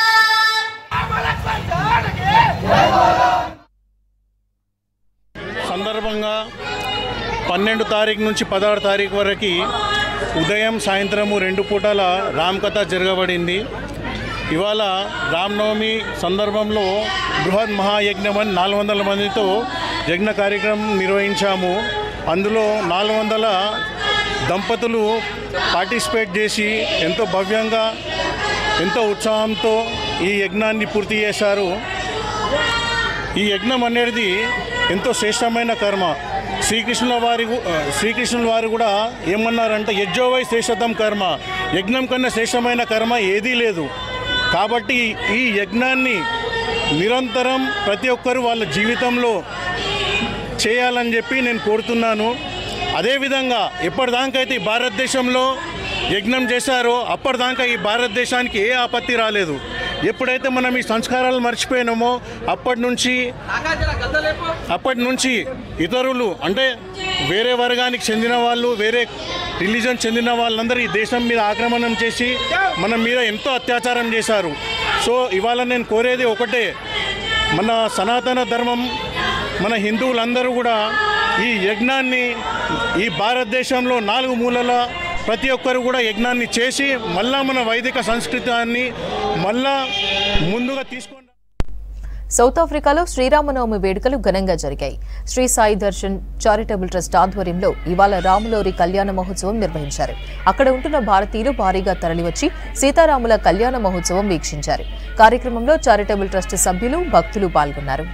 సందర్భంగా పన్నెండు తారీఖు నుంచి పదహారు తారీఖు వరకు ఉదయం సాయంత్రము రెండు పూటల రామకథ జరగబడింది ఇవాళ రామనవమి సందర్భంలో బృహత్ మహాయజ్ఞం అని నాలుగు వందల మందితో యజ్ఞ కార్యక్రమం నిర్వహించాము అందులో నాలుగు వందల దంపతులు పార్టిసిపేట్ చేసి ఎంతో భవ్యంగా ఎంతో ఉత్సాహంతో ఈ యజ్ఞాన్ని పూర్తి చేశారు ఈ యజ్ఞం అనేది ఎంతో శ్రేష్టమైన కర్మ శ్రీకృష్ణుల వారి గు- ఆ, శ్రీకృష్ణుల వారు కూడా ఏమన్నారంటే యజ్జోవై శ్రేష్టతం కర్మ యజ్ఞం కన్నా శ్రేష్టమైన కర్మ ఏదీ లేదు కాబట్టి ఈ యజ్ఞాన్ని నిరంతరం ప్రతి ఒక్కరు వాళ్ళ జీవితంలో చేయాలని చెప్పి నేను కోరుతున్నాను అదేవిధంగా ఎప్పటిదాకైతే ఈ భారతదేశంలో యజ్ఞం చేశారో అప్పటిదాకా ఈ భారతదేశానికి ఏ ఆపత్తి రాలేదు ఎప్పుడైతే మనం ఈ సంస్కారాలు మర్చిపోయినామో అప్పటి నుంచి అప్పటి నుంచి ఇతరులు అంటే వేరే వర్గానికి చెందిన వాళ్ళు వేరే రిలీజన్ చెందిన వాళ్ళందరూ ఈ దేశం మీద ఆక్రమణం చేసి మన మీద ఎంతో అత్యాచారం చేశారు సో ఇవాళ నేను కోరేది ఒకటే మన సనాతన ధర్మం మన హిందువులందరూ కూడా ఈ యజ్ఞాన్ని ఈ భారతదేశంలో నాలుగు మూలల ప్రతి ఒక్కరు కూడా యజ్ఞాన్ని చేసి మళ్ళా మన వైదిక సంస్కృతాన్ని మళ్ళా ముందుగా తీసుకొని సౌత్ ఆఫ్రికాలో శ్రీరామనవమి వేడుకలు ఘనంగా జరిగాయి శ్రీ సాయి దర్శన్ చారిటబుల్ ట్రస్ట్ ఆధ్వర్యంలో ఇవాళ రాములోరి కళ్యాణ మహోత్సవం నిర్వహించారు అక్కడ ఉంటున్న భారతీయులు భారీగా తరలివచ్చి సీతారాముల కళ్యాణ మహోత్సవం వీక్షించారు కార్యక్రమంలో చారిటబుల్ ట్రస్ట్ సభ్యులు భక్తులు పాల్గొన్నారు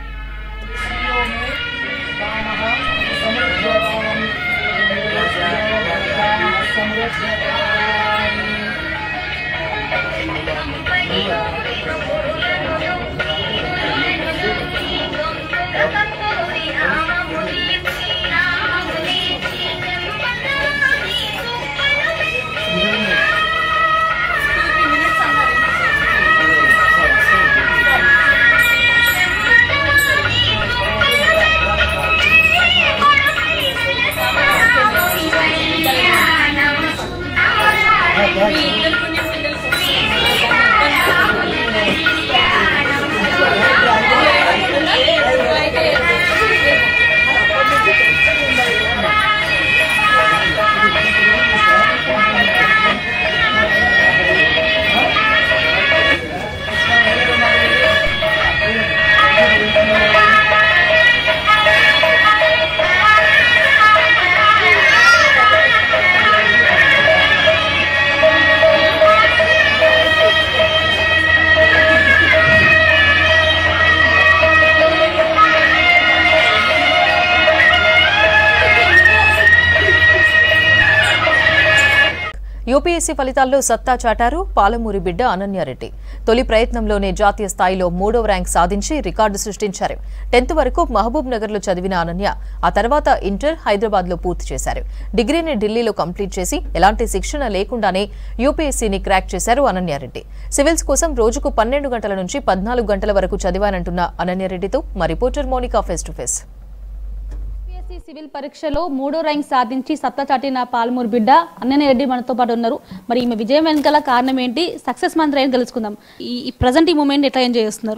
యూపీఎస్సీ ఫలితాల్లో సత్తా చాటారు పాలమూరి బిడ్డ అనన్యారెడ్డి తొలి ప్రయత్నంలోనే జాతీయ స్థాయిలో మూడవ ర్యాంక్ సాధించి రికార్డు సృష్టించారు టెన్త్ వరకు మహబూబ్ నగర్లో చదివిన అనన్య ఆ తర్వాత ఇంటర్ హైదరాబాద్లో పూర్తి చేశారు డిగ్రీని ఢిల్లీలో కంప్లీట్ చేసి ఎలాంటి శిక్షణ లేకుండానే యూపీఎస్సీని క్రాక్ చేశారు అనన్యారెడ్డి సివిల్స్ కోసం రోజుకు పన్నెండు గంటల నుంచి పద్నాలుగు గంటల వరకు చదివానంటున్న అనన్యారెడ్డితో మా reporter Monika face to face UPSC civil పరీక్షలో మూడో ర్యాంక్ సాధించి సత్తా చాటిన పాలమూరు బిడ్డ అన్నయ్య రెడ్డి మనతో పాటు ఉన్నారు మరి ఈమె విజయం వెనకాల కారణం ఏంటి సక్సెస్ మంత్రం ఏంటి తెలుసుకుందాం ఈ ప్రజెంట్ ఈ మూమెంట్ ఎట్లా ఎంజాయ్ చేస్తున్నారు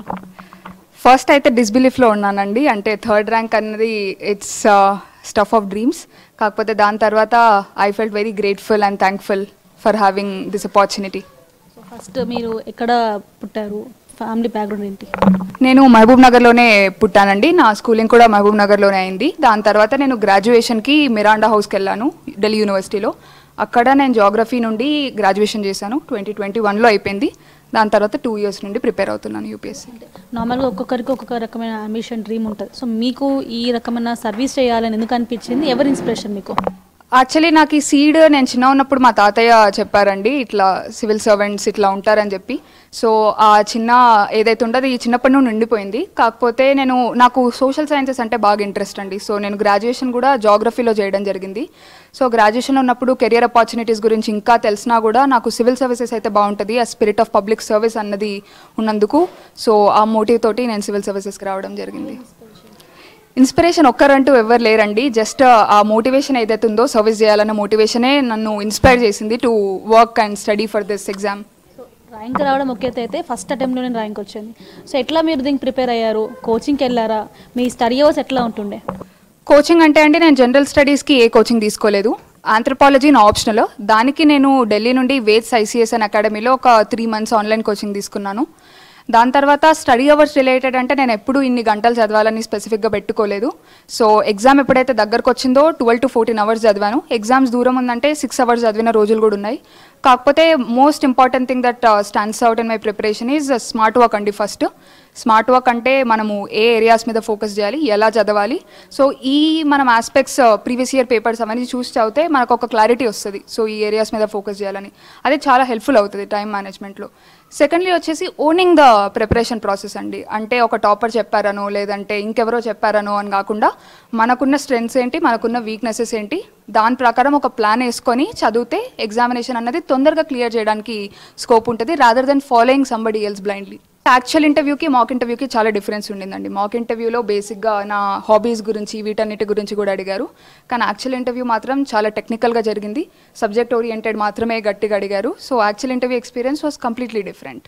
ఫస్ట్ అయితే డిస్బిలీఫ్లో ఉన్నానండి అంటే థర్డ్ ర్యాంక్ అన్నది ఇట్స్ స్టఫ్ ఆఫ్ డ్రీమ్స్ కాకపోతే దాని తర్వాత I felt very grateful and thankful for having this opportunity so first మీరు ఎక్కడ పుట్టారు ఫ్యామిలీ బ్యాక్గ్రౌండ్ ఏంటి నేను మహబూబ్ నగర్లోనే పుట్టానండి నా స్కూలింగ్ కూడా మహబూబ్ నగర్లోనే అయింది దాని తర్వాత నేను గ్రాడ్యుయేషన్కి మిరాండా హౌస్కి వెళ్ళాను ఢిల్లీ యూనివర్సిటీలో అక్కడ నేను జాగ్రఫీ నుండి గ్రాడ్యుయేషన్ చేశాను ట్వంటీ ట్వంటీ వన్లో అయిపోయింది దాని తర్వాత టూ ఇయర్స్ నుండి ప్రిపేర్ అవుతున్నాను యూపీఎస్సీ నార్మల్గా ఒక్కొక్కరికి ఒక్కొక్క రకమైన అంబిషన్ డ్రీమ్ ఉంటుంది సో మీకు ఈ రకమైన సర్వీస్ చేయాలని ఎందుకు అనిపించింది ఎవరి ఇన్స్పిరేషన్ మీకు యాక్చువల్లీ నాకు ఈ సీడ్ నేను చిన్న ఉన్నప్పుడు మా తాతయ్య చెప్పారండి ఇట్లా సివిల్ సర్వెంట్స్ ఇట్లా ఉంటారని చెప్పి సో ఆ చిన్న ఏదైతే ఉంటుందో ఈ చిన్నప్పటి నుండి ఉండిపోయింది కాకపోతే నేను నాకు సోషల్ సైన్సెస్ అంటే బాగా ఇంట్రెస్ట్ అండి సో నేను గ్రాడ్యుయేషన్ కూడా జాగ్రఫీలో చేయడం జరిగింది సో గ్రాడ్యుయేషన్ ఉన్నప్పుడు కెరియర్ ఆపర్చునిటీస్ గురించి ఇంకా తెలిసినా కూడా నాకు సివిల్ సర్వీసెస్ అయితే బాగుంటుంది ఆ స్పిరిట్ ఆఫ్ పబ్లిక్ సర్వీస్ అన్నది ఉన్నందుకు సో ఆ మోటివ్ తోటి నేను సివిల్ సర్వీసెస్కి రావడం జరిగింది ఇన్స్పిరేషన్ ఒక్కరంటూ ఎవరు లేరండి జస్ట్ ఆ మోటివేషన్ ఏదైతే ఉందో సర్వీస్ చేయాలన్న మోటివేషనే నన్ను ఇన్స్పైర్ చేసింది to work and study for this exam rank రావడం ఒకే అయితే ఫస్ట్ అటెంప్ట్లోనే ర్యాంక్ వచ్చింది సో ఎట్లా మీరు దీనికి ప్రిపేర్ అయ్యారు కోచింగ్కి వెళ్ళారా మీ స్టడీ అవర్స్ ఎట్లా ఉంటుండే కోచింగ్ అంటే అండి నేను జనరల్ స్టడీస్కి ఏ కోచింగ్ తీసుకోలేదు ఆంథ్రపాలజీ నా ఆప్షనల్ దానికి నేను ఢిల్లీ నుండి వేద్స్ ఐసీఎస్ఎన్ అకాడమీలో ఒక త్రీ మంత్స్ ఆన్లైన్ కోచింగ్ తీసుకున్నాను దాని తర్వాత స్టడీ అవర్స్ రిలేటెడ్ అంటే నేను ఎప్పుడు ఇన్ని గంటలు చదవాలని స్పెసిఫిక్గా పెట్టుకోలేదు సో ఎగ్జామ్ ఎప్పుడైతే దగ్గరకు వచ్చిందో ట్వెల్వ్ టు ఫోర్టీన్ అవర్స్ చదివాను ఎగ్జామ్స్ దూరం ఉందంటే సిక్స్ అవర్స్ చదివిన రోజులు కూడా ఉన్నాయి కాకపోతే most important thing that stands out in my preparation is smart work అండి ఫస్ట్ స్మార్ట్ వర్క్ అంటే మనము ఏ ఏరియాస్ మీద ఫోకస్ చేయాలి ఎలా చదవాలి సో ఈ మనం ఆస్పెక్ట్స్ ప్రీవియస్ ఇయర్ పేపర్స్ అవన్నీ చూసి చదివితే మనకు ఒక క్లారిటీ వస్తుంది సో ఈ ఏరియాస్ మీద ఫోకస్ చేయాలని అది చాలా హెల్ప్ఫుల్ అవుతుంది టైం మేనేజ్మెంట్లో సెకండ్లీ వచ్చేసి ఓనింగ్ ద ప్రిపరేషన్ ప్రాసెస్ అండి అంటే ఒక టాపర్ చెప్పారనో లేదంటే ఇంకెవరో చెప్పారనో అని కాకుండా మనకున్న స్ట్రెంగ్స్ ఏంటి మనకున్న వీక్నెసెస్ ఏంటి దాని ప్రకారం ఒక ప్లాన్ వేసుకొని చదివితే ఎగ్జామినేషన్ అన్నది తొందరగా క్లియర్ చేయడానికి స్కోప్ ఉంటుంది rather than following somebody else blindly actual ఇంటర్వ్యూకి మాక్ ఇంటర్వ్యూకి చాలా డిఫరెన్స్ ఉండిందండి మాక్ ఇంటర్వ్యూలో బేసిక్గా నా హాబీస్ గురించి వీటన్నిటి గురించి కూడా అడిగారు కానీ యాక్చువల్ ఇంటర్వ్యూ మాత్రం చాలా టెక్నికల్గా జరిగింది సబ్జెక్ట్ ఓరియంటెడ్ మాత్రమే గట్టిగా అడిగారు so actual interview experience was completely different so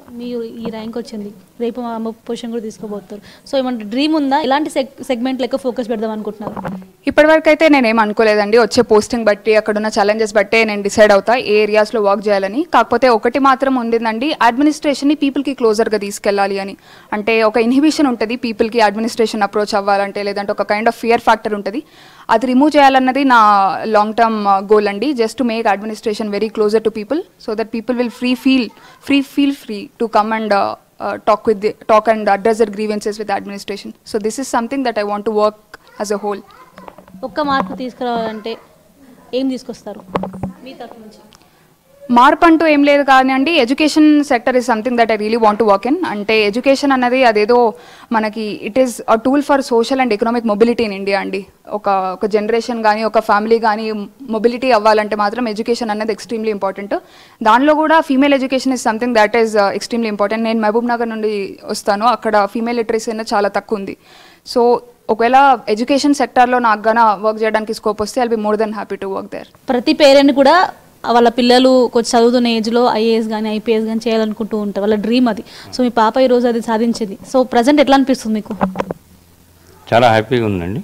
మీరు ఈ ర్యాంక్ వచ్చింది రేపు మా అమ్మ పొజిషన్ కూడా తీసుకోబోతారు సో ఏమంటే డ్రీమ్ ఉందా ఎలాంటి సెగ్ సెగ్మెంట్ లెక్క ఫోకస్ పెడదాం అనుకుంటున్నారు ఇప్పటివరకు అయితే నేనేం అనుకోలేదండి వచ్చే పోస్టింగ్ బట్టి అక్కడ ఉన్న ఛాలెంజెస్ బట్టే నేను డిసైడ్ అవుతా ఏ ఏరియాస్లో వర్క్ చేయాలని కాకపోతే ఒకటి మాత్రం ఉండిందండి అడ్మినిస్ట్రేషన్ని పీపుల్కి క్లోజర్గా తీసుకెళ్ళాలి అని అంటే ఒక ఇన్హిబిషన్ ఉంటుంది పీపుల్కి అడ్మినిస్ట్రేషన్ అప్రోచ్ అవ్వాలంటే లేదంటే ఒక కైండ్ ఆఫ్ ఫియర్ ఫ్యాక్టర్ ఉంటుంది అది రిమూవ్ చేయాలన్నది నా లాంగ్ టర్మ్ గోల్ అండి just to make administration very closer to people so that people will free feel free feel free to come and talk with talk and address their grievances with administration so this is something that I want to work as a whole ఒక్క మార్పు తీసుకురావాలంటే ఏం తీసుకొస్తారు మీ తరఫు నుంచి మార్పు అంటూ ఏం లేదు కానివ్వండి education sector is something that I really want to work in అంటే ఎడ్యుకేషన్ అన్నది అదేదో మనకి it is a tool for social and economic mobility in India అండి ఒక ఒక జనరేషన్ కానీ ఒక ఫ్యామిలీ కానీ మొబిలిటీ అవ్వాలంటే మాత్రం ఎడ్యుకేషన్ అనేది ఎక్స్ట్రీమ్లీ ఇంపార్టెంట్ దానిలో కూడా female education is something that is extremely important నేను మహబూబ్ నగర్ నుండి వస్తాను అక్కడ ఫీమేల్ లిటరసీ అనేది చాలా తక్కువ ఉంది సో ఒకవేళ ఎడ్యుకేషన్ సెక్టార్లో నాకు గాన వర్క్ చేయడానికి స్కోప్ వస్తే I'll be more than happy to work there ప్రతి పేరెంట్ కూడా వాళ్ళ పిల్లలు కొంచెం చదువుతున్న ఏజ్లో ఐఏఎస్ కానీ ఐపీఎస్ కానీ చేయాలనుకుంటూ ఉంటారు వాళ్ళ డ్రీమ్ అది సో మీ పాప ఈరోజు అది సాధించింది సో ప్రజెంట్ ఎట్లా అనిపిస్తుంది మీకు చాలా హ్యాపీగా ఉందండి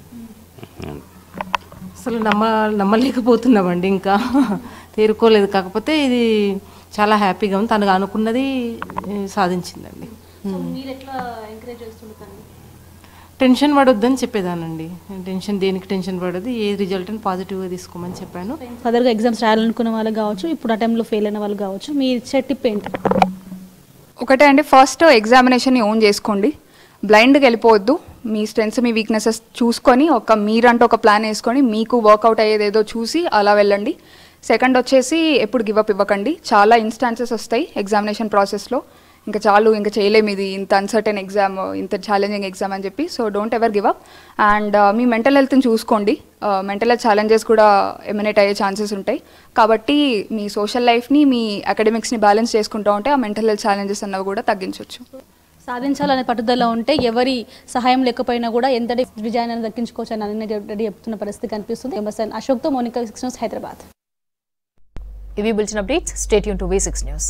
అసలు నమ్మ నమ్మలేకపోతున్నామండి ఇంకా తేరుకోలేదు కాకపోతే ఇది చాలా హ్యాపీగా ఉంది తనకు అనుకున్నది ఏ, సాధించిందండి మీరు ఎట్లా ఎంకరేజ్ చేస్తుంటారు టెన్షన్ పడొద్దని చెప్పేదానండి టెన్షన్ దేనికి టెన్షన్ పడదు ఏ రిజల్ట్ అని పాజిటివ్గా తీసుకోమని చెప్పాను ఫర్దర్గా ఎగ్జామ్స్ రాయాలనుకున్న వాళ్ళు కావచ్చు ఇప్పుడు ఆ టైంలో ఫెయిల్ అయిన వాళ్ళు కావచ్చు మీ ఇచ్చే టిప్ ఏంటి ఒకటే అండి ఫస్ట్ ఎగ్జామినేషన్ని ఓన్ చేసుకోండి బ్లైండ్గా వెళ్ళిపోవద్దు మీ స్ట్రెంగ్స్ మీ వీక్నెసెస్ చూసుకొని ఒక మీరంటూ ఒక ప్లాన్ వేసుకొని మీకు వర్కౌట్ అయ్యేదేదో చూసి అలా వెళ్ళండి సెకండ్ వచ్చేసి ఎప్పుడు గివప్ ఇవ్వకండి చాలా ఇన్స్టాన్సెస్ వస్తాయి ఎగ్జామినేషన్ ప్రాసెస్లో ఇంకా చాలు ఇంకా చేయలేము ఇది ఇంత అన్సర్టెన్ ఎగ్జామ్ ఇంత ఛాలెంజింగ్ ఎగ్జామ్ అని చెప్పి so don't ever give up and మీ మెంటల్ హెల్త్ని చూసుకోండి మెంటల్ హెల్త్ ఛాలెంజెస్ కూడా ఎమినేట్ అయ్యే ఛాన్సెస్ ఉంటాయి కాబట్టి మీ సోషల్ లైఫ్ని మీ అకాడమిక్స్ని బ్యాలెన్స్ చేసుకుంటూ ఉంటే ఆ మెంటల్ హెల్త్ ఛాలెంజెస్ అన్నవి కూడా తగ్గించవచ్చు సాధించాలనే పట్టుదల ఉంటే ఎవరి సహాయం లేకపోయినా కూడా ఎంతటి విజయాన్ని దక్కించుకోవచ్చు అని అన్ని రెడ్డి చెప్తున్న పరిస్థితి కనిపిస్తుంది ఎంఎస్ఎన్ అశోక్తో మోనికా సిక్స్ న్యూస్ హైదరాబాద్ ఇవి బులెటిన్ అప్డేట్స్ స్టేట్ యూన్ టు వి సిక్స్ న్యూస్